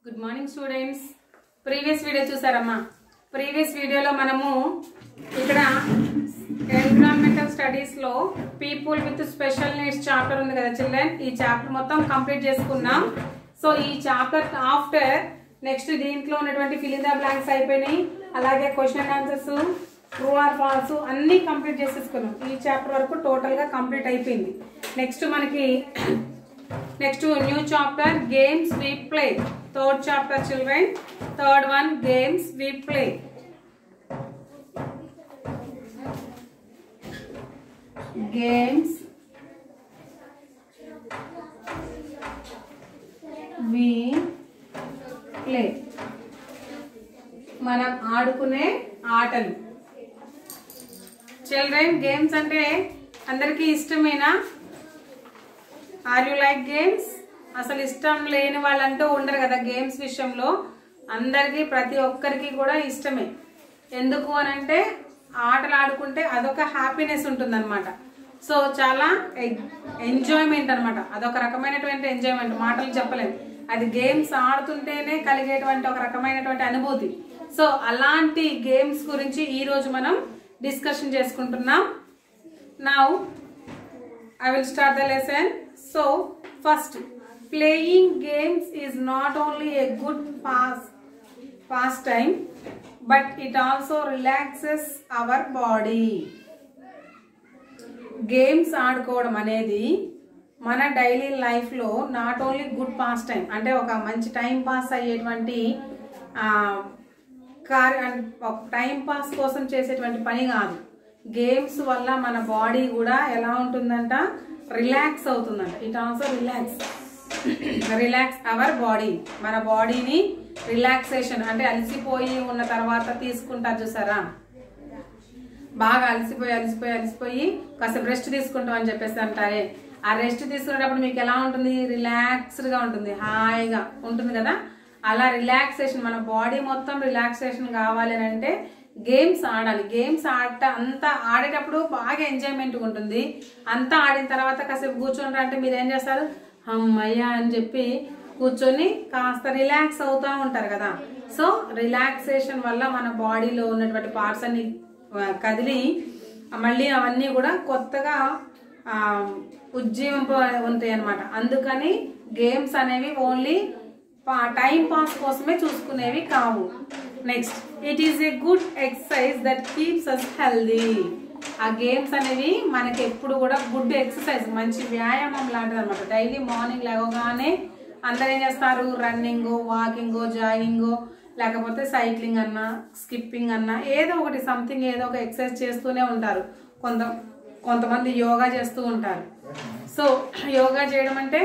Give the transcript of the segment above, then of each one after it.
Good morning students previous video చూసారమ్మా previous వీడియోలో మనము ఇక్కడ ఎన్విరాన్మెంటల్ స్టడీస్లో people with special needs chapter ఉంది కదా చిల్డ్రన్ ఈ చాప్టర్ మొత్తం కంప్లీట్ చేసుకున్నాం సో ఈ చాప్టర్ ఆఫ్టర్ నెక్స్ట్ దీంట్లో ఉన్నటువంటి ఫిలింగ్ ద బ్లాంక్స్ అయిపోయినాయి అలాగే question answers true or false అన్నీ కంప్లీట్ చేసేసుకున్నాం ఈ చాప్టర్ వరకు టోటల్గా కంప్లీట్ అయిపోయింది నెక్స్ట్ మనకి next new chapter games we play third chapter children third one games we play games we play మనం ఆడుకునే ఆటలు చిల్డ్రన్ గేమ్స్ అంటే అందరికీ ఇష్టమేనా ఆర్ యు లైక్ గేమ్స్ అసలు ఇష్టం లేని వాళ్ళంటూ ఉండరు కదా గేమ్స్ విషయంలో అందరికీ ప్రతి ఒక్కరికి కూడా ఇష్టమే ఎందుకు అని అంటే ఆటలు ఆడుకుంటే అదొక హ్యాపీనెస్ ఉంటుందన్నమాట సో చాలా ఎంజాయ్మెంట్ అన్నమాట అదొక రకమైనటువంటి ఎంజాయ్మెంట్ మాటలు చెప్పలేము అది గేమ్స్ ఆడుతుంటేనే కలిగేటువంటి ఒక రకమైనటువంటి అనుభూతి సో అలాంటి గేమ్స్ గురించి ఈరోజు మనం డిస్కషన్ చేసుకుంటున్నాం now I will start the lesson. So, first, playing games is not only a good pass pastime, but it also relaxes our body. Games ఆడుకోవడం అనేది మన డైలీ లైఫ్లో not only good pass time అంటే ఒక మంచి time pass అయ్యేటువంటి ఆ, కార్య ఒక టైం పాస్ కోసం చేసేటువంటి పని కాదు గేమ్స్ వల్ల మన బాడీ కూడా ఎలా ఉంటుందంట రిలాక్స్ అవుతుందంట it also relax relax our body మన బాడీని రిలాక్సేషన్ అంటే అలసిపోయి ఉన్న తర్వాత తీసుకుంటారు చూసారా బాగా అలసిపోయి అలసిపోయి అలసిపోయి కాసేపు రెస్ట్ తీసుకుంటాం అని చెప్పేసి అంటారే ఆ రెస్ట్ తీసుకునేటప్పుడు మీకు ఎలా ఉంటుంది రిలాక్స్డ్గా ఉంటుంది హాయిగా ఉంటుంది కదా అలా రిలాక్సేషన్ మన బాడీ మొత్తం రిలాక్సేషన్ కావాలి అని అంటే గేమ్స్ ఆడాలి గేమ్స్ ఆడట అంతా ఆడేటప్పుడు బాగా ఎంజాయ్మెంట్ ఉంటుంది అంతా ఆడిన తర్వాత కాసేపు కూర్చొని అంటే మీరు ఏం చేస్తారు అమ్మయ్యా అని చెప్పి కూర్చొని కాస్త రిలాక్స్ అవుతూ ఉంటారు కదా సో రిలాక్సేషన్ వల్ల మన బాడీలో ఉన్నటువంటి పార్ట్స్ అన్ని ఆ, కదిలి మళ్ళీ అవన్నీ కూడా కొత్తగా ఆ, ఉజ్జీవింప ఉంటాయి అనమాట అందుకని గేమ్స్ అనేవి ఓన్లీ టైం పాస్ కోసమే చూసుకునేవి కావు next it is a good exercise that keeps us healthy ఆ గేమ్స్ అనేవి మనకి ఎప్పుడు కూడా గుడ్ ఎక్సర్సైజ్ మంచి వ్యాయామం లాంటిది అనమాట డైలీ మార్నింగ్ లేవగానే అందరు ఏం చేస్తారు రన్నింగ్ వాకింగ్ జాగింగ్ లేకపోతే సైక్లింగ్ అన్నా స్కిప్పింగ్ అన్నా ఏదో ఒకటి సంథింగ్ ఏదో ఒక ఎక్సర్సైజ్ చేస్తూనే ఉంటారు కొంత కొంతమంది యోగా చేస్తూ ఉంటారు సో యోగా చేయడం అంటే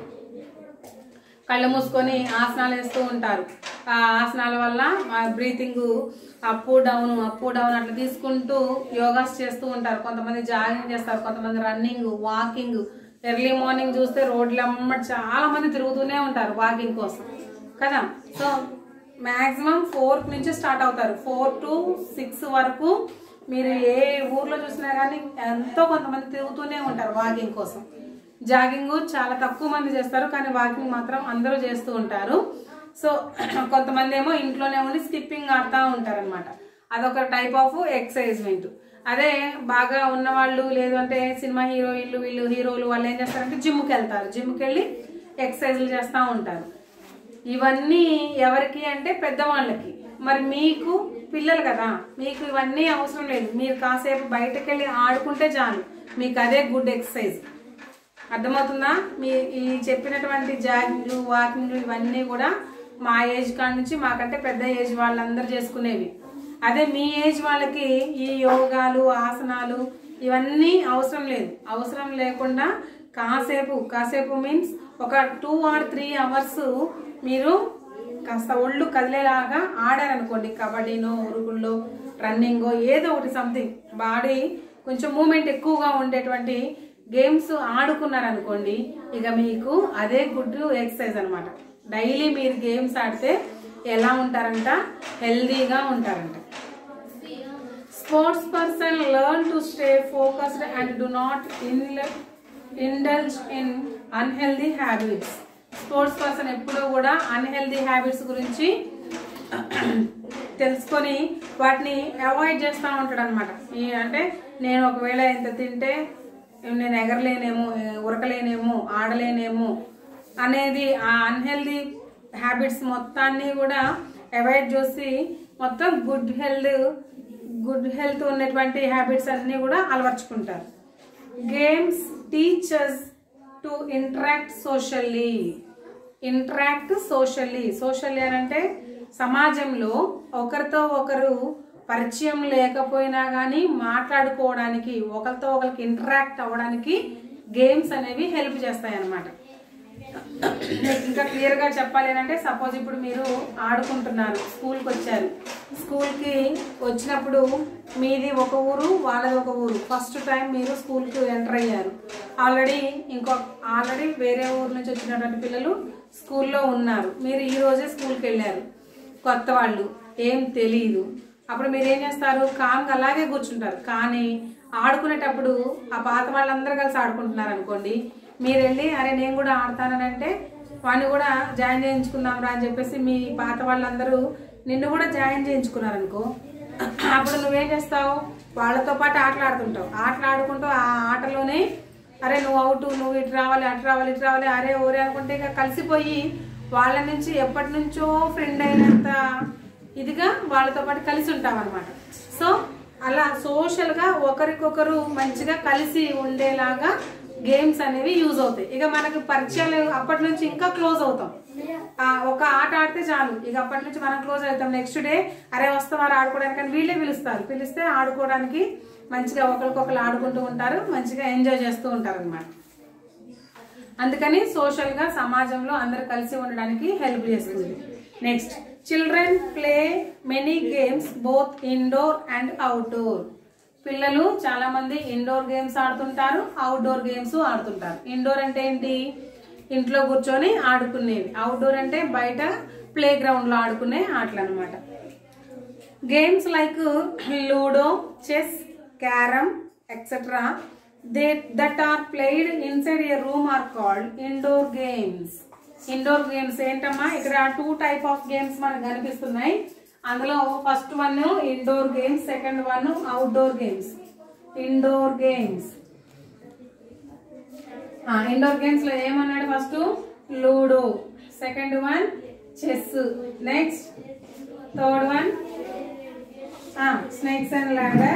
కళ్ళు మూసుకొని ఆసనాలు వేస్తూ ఉంటారు ఆ ఆసనాల వల్ల breathing up down up down అట్లా తీసుకుంటూ యోగాస్ చేస్తూ ఉంటారు కొంతమంది జాగింగ్ చేస్తారు కొంతమంది రన్నింగ్ వాకింగ్ ఎర్లీ మార్నింగ్ చూస్తే రోడ్లమ్మ చాలా మంది తిరుగుతూనే ఉంటారు వాకింగ్ కోసం కదా సో మ్యాక్సిమం ఫోర్ నుంచి స్టార్ట్ అవుతారు ఫోర్ టు సిక్స్ వరకు మీరు ఏ ఊర్లో చూసినా కానీ ఎంతో కొంతమంది తిరుగుతూనే ఉంటారు వాకింగ్ కోసం జాగింగ్ చాలా తక్కువ మంది చేస్తారు కానీ వాకింగ్ మాత్రం అందరూ చేస్తూ ఉంటారు సో కొంతమంది ఏమో ఇంట్లోనే ఉండి స్కిప్పింగ్ ఆడుతూ ఉంటారు అనమాట అదొక టైప్ ఆఫ్ ఎక్సర్సైజ్మెంట్ అదే బాగా ఉన్నవాళ్ళు లేదంటే సినిమా హీరోయిన్లు వీళ్ళు హీరోలు వాళ్ళు ఏం చేస్తారంటే జిమ్కి వెళ్తారు జిమ్కి వెళ్ళి ఎక్సర్సైజ్లు చేస్తూ ఉంటారు ఇవన్నీ ఎవరికి అంటే పెద్దవాళ్ళకి మరి మీకు పిల్లలు కదా మీకు ఇవన్నీ అవసరం లేదు మీరు కాసేపు బయటకు వెళ్ళి ఆడుకుంటే చాలు మీకు అదే గుడ్ ఎక్సర్సైజ్ అర్థమవుతుందా మీ ఈ చెప్పినటువంటి జాగింగ్ వాకింగ్ ఇవన్నీ కూడా మా ఏజ్ కాడ నుంచి మాకంటే పెద్ద ఏజ్ వాళ్ళందరూ చేసుకునేవి అదే మీ ఏజ్ వాళ్ళకి ఈ యోగాలు ఆసనాలు ఇవన్నీ అవసరం లేదు అవసరం లేకుండా కాసేపు కాసేపు మీన్స్ ఒక టూ ఆర్ త్రీ అవర్స్ మీరు కాస్త ఒళ్ళు కదిలేలాగా ఆడారనుకోండి కబడ్డీనో ఉరుగుల్లో రన్నింగో ఏదో ఒకటి సంథింగ్ బాడీ కొంచెం మూమెంట్ ఎక్కువగా ఉండేటువంటి గేమ్స్ ఆడుకున్నారనుకోండి ఇక మీకు అదే గుడ్ ఎక్సర్సైజ్ అనమాట డైలీ మీరు గేమ్స్ ఆడితే ఎలా ఉంటారంట హెల్దీగా ఉంటారంట sports person learn to stay focused and do not indulge in unhealthy habits sports person ఎప్పుడూ కూడా అన్హెల్దీ హ్యాబిట్స్ గురించి తెలుసుకొని వాటిని అవాయిడ్ చేస్తూ ఉంటాడు అనమాట అంటే నేను ఒకవేళ ఇంత తింటే నేను ఎగరలేనేమో ఉరకలేనేమో ఆడలేనేమో అనేది ఆ అన్హెల్దీ హ్యాబిట్స్ మొత్తాన్ని కూడా అవాయిడ్ చేసి మొత్తం గుడ్ హెల్త్ గుడ్ హెల్త్ ఉన్నటువంటి హ్యాబిట్స్ అన్నీ కూడా అలవర్చుకుంటారు games teachers to interact socially interact socially socially అని అంటే సమాజంలో ఒకరితో ఒకరు పరిచయం లేకపోయినా కానీ మాట్లాడుకోవడానికి ఒకరితో ఒకరికి ఇంటరాక్ట్ అవ్వడానికి గేమ్స్ అనేవి హెల్ప్ చేస్తాయి అన్నమాట ఇంకా క్లియర్ గా చెప్పాలి అంటే సపోజ్ ఇప్పుడు మీరు ఆడుకుంటున్నారు స్కూల్కి వచ్చారు స్కూల్కి వచ్చినప్పుడు మీది ఒక ఊరు వాళ్ళది ఒక ఊరు ఫస్ట్ టైం మీరు స్కూల్కి ఎంటర్ అయ్యారు ఆల్రెడీ ఇంకో ఆల్రెడీ వేరే ఊరు నుంచి వచ్చినటువంటి పిల్లలు స్కూల్లో ఉన్నారు మీరు ఈ రోజే స్కూల్కి వెళ్ళారు కొత్త వాళ్ళు ఏం తెలియదు అప్పుడు మీరు ఏం చేస్తారు కామ్గా అలాగే కూర్చుంటారు కానీ ఆడుకునేటప్పుడు ఆ పాత వాళ్ళందరూ కలిసి ఆడుకుంటున్నారు అనుకోండి మీరు వెళ్ళి అరే నేను కూడా ఆడతానని అంటే వాడిని కూడా జాయిన్ చేయించుకుందాం రా అని చెప్పేసి మీ పాత వాళ్ళందరూ నిన్ను కూడా జాయిన్ చేయించుకున్నారు అనుకో అప్పుడు నువ్వేం చేస్తావు వాళ్ళతో పాటు ఆటలు ఆడుతుంటావు ఆటలు ఆడుకుంటూ ఆ ఆటలోనే అరే నువ్వు అవుట్ నువ్వు ఇటు రావాలి అటు రావాలి ఇటు రావాలి అరే ఓరే అనుకుంటే ఇక కలిసిపోయి వాళ్ళ నుంచి ఎప్పటి నుంచో ఫ్రెండ్ అయినంత ఇదిగా వాళ్ళతో పాటు కలిసి ఉంటాం అనమాట సో అలా సోషల్గా ఒకరికొకరు మంచిగా కలిసి ఉండేలాగా గేమ్స్ అనేవి యూజ్ అవుతాయి ఇక మనకు పరిచయాలు అప్పటి నుంచి ఇంకా క్లోజ్ అవుతాం ఆ, ఒక ఆట ఆడితే చాలు ఇక అప్పటి నుంచి మనం క్లోజ్ అవుతాం నెక్స్ట్ డే అరే వస్తావారు ఆడుకోవడానికి అని వీళ్ళే పిలుస్తారు పిలిస్తే ఆడుకోవడానికి మంచిగా ఒకరికొకరు ఆడుకుంటూ ఉంటారు మంచిగా ఎంజాయ్ చేస్తూ ఉంటారు అనమాట అందుకని సోషల్ గా సమాజంలో అందరు కలిసి ఉండడానికి హెల్ప్ చేస్తుంది next children play many games both indoor and outdoor పిల్లలు చాలా మంది ఇండోర్ గేమ్స్ ఆడుతుంటారు అవుట్డోర్ గేమ్స్ ఆడుతుంటారు ఇండోర్ అంటే ఏంటి ఇంట్లో కూర్చొని ఆడుకునేవి అవుట్డోర్ అంటే బయట ప్లే గ్రౌండ్ లో ఆడుకునే ఆటలు అనమాట games like ludo chess carrom etcetera they that are played inside a room are called indoor games indoor games ఏంటమ్మా ఇక్కడ టూ టైప్ ఆఫ్ గేమ్స్ మనకు కనిపిస్తున్నాయి అందులో first one indoor games second one outdoor games indoor games indoor games లో ఏమన్నాడు first ludo second one chess next third one snakes and ladder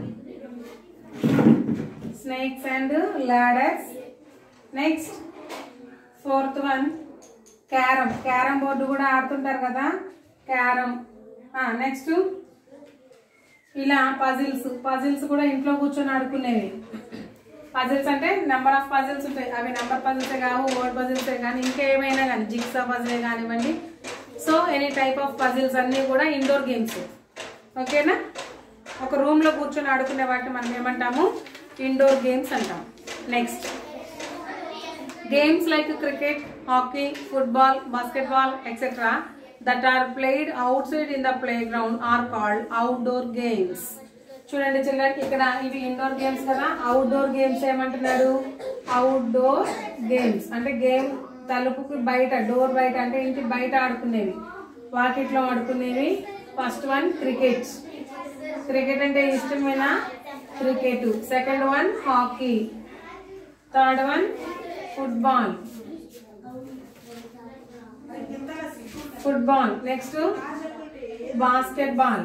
snakes and ladders next fourth one carrom carrom board కూడా ఆడుతుంటారు కదా carom next ఇలా puzzles puzzles కూడా ఇంట్లో కూర్చొని ఆడుకునేవి పజిల్స్ అంటే నెంబర్ ఆఫ్ పజిల్స్ ఉంటాయి అవి నెంబర్ పజిల్సే కావు వర్డ్ పజిల్సే కానీ ఇంకా ఏమైనా కానీ జిక్సా పజిలే కానివ్వండి so any type of puzzles అన్నీ కూడా ఇండోర్ గేమ్స్ ఓకేనా ఒక రూమ్ లో కూర్చొని ఆడుకునే వాటిని మనం ఏమంటాము ఇండోర్ గేమ్స్ అంటాం next games like cricket hockey football basketball etcetera that are played outside in the playground are called outdoor games చూడండి చిల్డ్రన్ ఇక్కడ ఇవి ఇండోర్ గేమ్స్ కదా అవుట్డోర్ గేమ్స్ ఏమంటున్నాడు అవుట్డోర్ గేమ్స్ అంటే గేమ్ తలుపుకి బయట door బయట అంటే ఇంటి బయట ఆడుకునేవి వాకిట్లో ఆడుకునేవి ఫస్ట్ వన్ క్రికెట్ క్రికెట్ అంటే ఇష్టమైన cricket second one hockey third one football football next basketball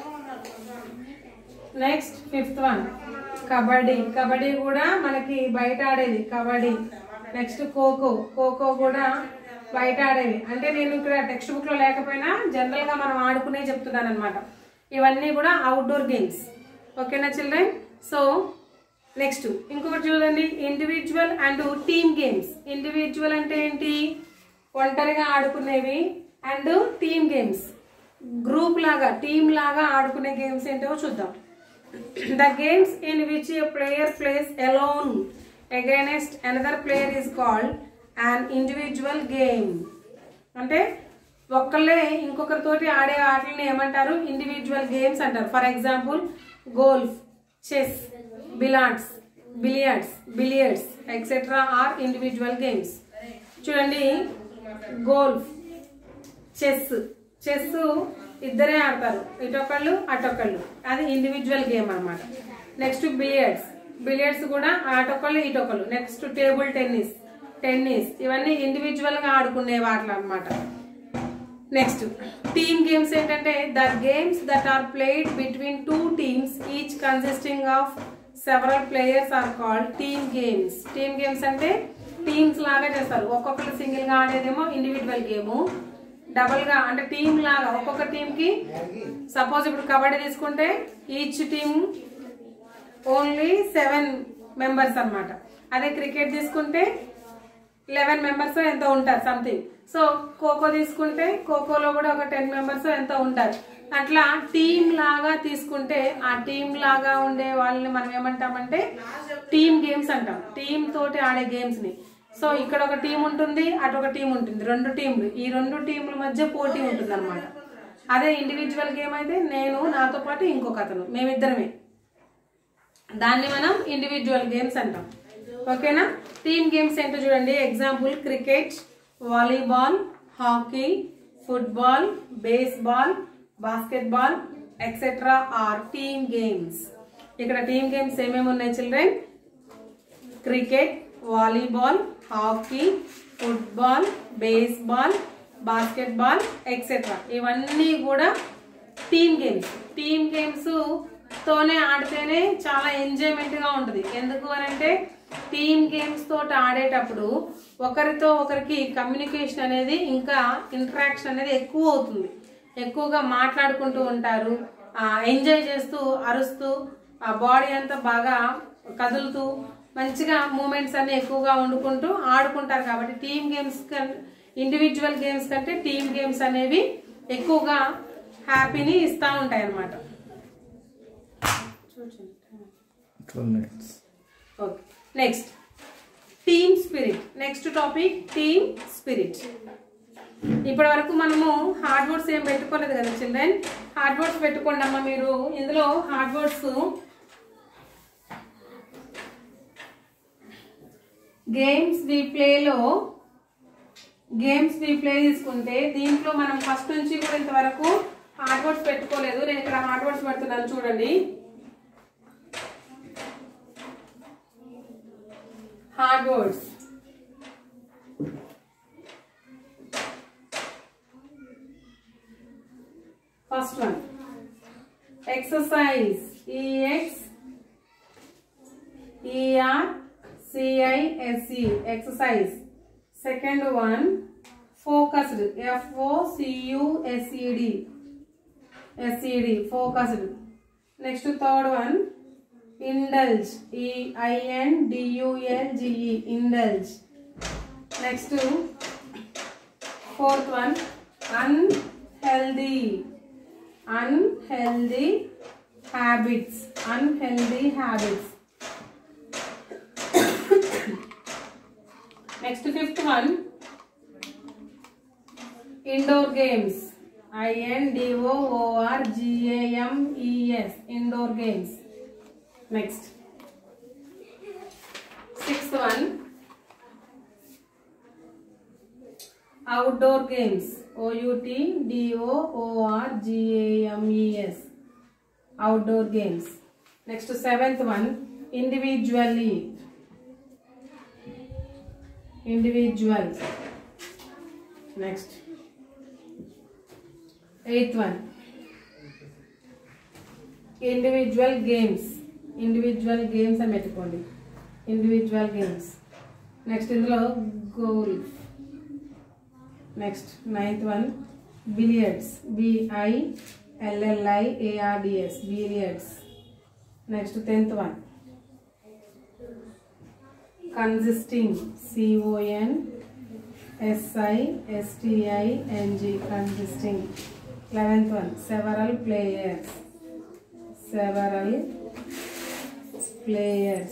next fifth one kabaddi kabaddi కూడా మనకి బయట ఆడేది కబడ్డీ నెక్స్ట్ ఖోఖో ఖోఖో కూడా బయట ఆడేవి అంటే నేను ఇక్కడ టెక్స్ట్ బుక్ లో లేకపోయినా జనరల్ గా మనం ఆడుకునే చెప్తున్నాను అనమాట ఇవన్నీ కూడా అవుట్డోర్ గేమ్స్ ఓకేనా చిల్డ్రన్ సో నెక్స్ట్ ఇంకొకటి చూడండి individual and team games individual అంటే ఏంటి ఒంటరిగా ఆడుకునేవి అండ్ టీమ్ గేమ్స్ గ్రూప్ లాగా టీమ్ లాగా ఆడుకునే గేమ్స్ ఏంటో చూద్దాం the games in which a player plays alone against another player is called and individual game అంటే ఒక్కళ్ళే ఇంకొకరితోటి ఆడే ఆటలని ఏమంటారు ఇండివిజువల్ గేమ్స్ అంటారు for example golf chess billiards billiards billiards etcetera are individual games చూడండి గోల్ఫ్ చెస్ చెస్ ఇద్దరే ఆడతారు ఇటొకళ్ళు అటొకళ్ళు అది ఇండివిజువల్ గేమ్ అన్నమాట నెక్స్ట్ బిలియర్డ్స్ బిలియర్డ్స్ కూడా అటొకళ్ళు ఇటొకళ్ళు నెక్స్ట్ టేబుల్ టెన్నిస్ టెన్నిస్ ఇవన్నీ ఇండివిజువల్ గా ఆడుకునే వాటిలు అనమాట నెక్స్ట్ టీమ్ గేమ్స్ ఏంటంటే the games that are played between two teams each consisting of several players are called team games team games అంటే టీమ్స్ లాగా చేస్తారు ఒక్కొక్కరు సింగిల్ గా ఆడేదేమో ఇండివిజువల్ గేమ్ డబల్ గా అంటే టీమ్ లాగా ఒక్కొక్క టీమ్ కి సపోజ్ ఇప్పుడు కబడ్డీ తీసుకుంటే each team only seven members అన్నమాట అదే క్రికెట్ తీసుకుంటే లెవెన్ మెంబర్స్ ఎంతో ఉంటారు సంథింగ్ సో ఖోఖో తీసుకుంటే ఖోఖోలో కూడా ఒక టెన్ మెంబర్స్ ఎంతో ఉంటారు అట్లా టీమ్ లాగా తీసుకుంటే ఆ టీమ్ లాగా ఉండే వాళ్ళని మనం ఏమంటామంటే టీమ్ గేమ్స్ అంటాం టీమ్ తోటి ఆడే గేమ్స్ ని సో ఇక్కడ ఒక టీం ఉంటుంది అటు ఒక టీం ఉంటుంది రెండు టీంలు ఈ రెండు టీంల మధ్య పోటీ ఉంటుంది అనమాట అదే ఇండివిజువల్ గేమ్ అయితే నేను నాతో పాటు ఇంకొక అతను మేమిద్దరమే దాన్ని మనం ఇండివిజువల్ గేమ్స్ అంటాం ఓకేనా టీమ్ గేమ్స్ ఏంటో చూడండి example cricket volleyball hockey football baseball basketball etcetera are team games ఇక్కడ టీమ్ గేమ్స్ ఏమేమి ఉన్నాయి children cricket volleyball hockey football baseball basketball etcetera ఇవన్నీ కూడా టీమ్ గేమ్స్ టీమ్ గేమ్స్ తోనే ఆడితేనే చాలా ఎంజాయ్మెంట్ గా ఉంటుంది ఎందుకు అని అంటే టీమ్ గేమ్స్ తోటి ఆడేటప్పుడు ఒకరితో ఒకరికి కమ్యూనికేషన్ అనేది ఇంకా ఇంటరాక్షన్ అనేది ఎక్కువ అవుతుంది ఎక్కువగా మాట్లాడుకుంటూ ఉంటారు ఎంజాయ్ చేస్తూ అరుస్తూ ఆ బాడీ అంతా బాగా కదులుతూ మంచిగా మూమెంట్స్ అన్ని ఎక్కువగా వండుకుంటూ ఆడుకుంటారు కాబట్టి టీమ్ గేమ్స్ ఇండివిజువల్ గేమ్స్ కంటే టీమ్ గేమ్స్ అనేవి ఎక్కువగా హ్యాపీని ఇస్తూ ఉంటాయి అన్నమాట twelve minutes okay next team spirit next topic team spirit ఇప్పటి వరకు మనము హార్డ్ వర్డ్స్ ఏం పెట్టుకోలేదు కదా చిల్డ్రన్ హార్డ్ వర్డ్స్ పెట్టుకోండి అమ్మా మీరు ఇందులో హార్డ్ వర్డ్స్ గేమ్స్ వి ప్లేలో గేమ్స్ వి ప్లే తీసుకుంటే దీంట్లో మనం ఫస్ట్ నుంచి కూడా ఇంతవరకు హార్డ్ వర్డ్స్ పెట్టుకోలేదు నేను ఇక్కడ హార్డ్ వర్డ్స్ పెడుతున్నాను చూడండి hard words. First one. Exercise. E X E R C I S E. Exercise. Second one. Focused. F O C U S E D. S E D. Focused. Next third one. Indulge. E I N D U L G E. Indulge. Next fourth one. Unhealthy. Unhealthy habits. Unhealthy habits. Next fifth one. Indoor games. I N D O O R G A M E S. Indoor games. Next. Sixth one. Outdoor games. O U T D O O R G A M E S. Outdoor games. Next seventh one. Individually. Individual. Next. Eighth one. Individual games individual games అని పెట్టుకోండి individual games next ఇందులో golf next ninth one billiards B I L L I A R D S billiards next tenth one consisting C O N S I S T I N G consisting eleventh one several players several players.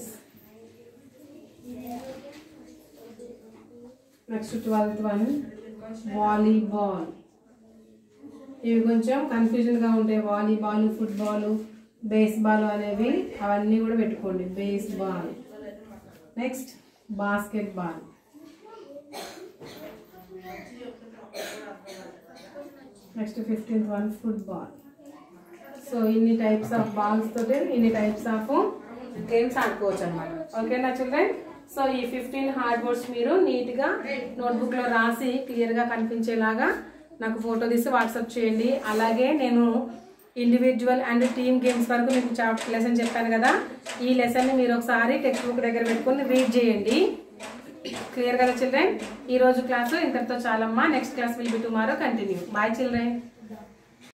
Next twelfth one volleyball ఇవి కొంచెం కన్ఫ్యూజన్గా ఉంటాయి volleyball football baseball అనేవి అవన్నీ కూడా పెట్టుకోండి baseball next basketball next fifteenth one football so ఇన్ని types of balls తోటి ఇన్ని టైప్స్ ఆఫ్ గేమ్స్ ఆడుకోవచ్చు అనమాట ఓకేనా చిల్డ్రన్ సో ఈ ఫిఫ్టీన్ హార్డ్ వర్డ్స్ మీరు నీట్గా నోట్బుక్లో రాసి క్లియర్గా కనిపించేలాగా నాకు ఫోటో తీసి వాట్సాప్ చేయండి అలాగే నేను ఇండివిజువల్ అండ్ టీమ్ గేమ్స్ వరకు మీకు లెసన్ చెప్పాను కదా ఈ లెసన్ని మీరు ఒకసారి టెక్స్ట్ బుక్ దగ్గర పెట్టుకొని రీడ్ చేయండి క్లియర్ కదా చిల్డ్రన్ ఈ రోజు క్లాసు ఇంతటితో చాలమ్మా next class will be tomorrow continue bye children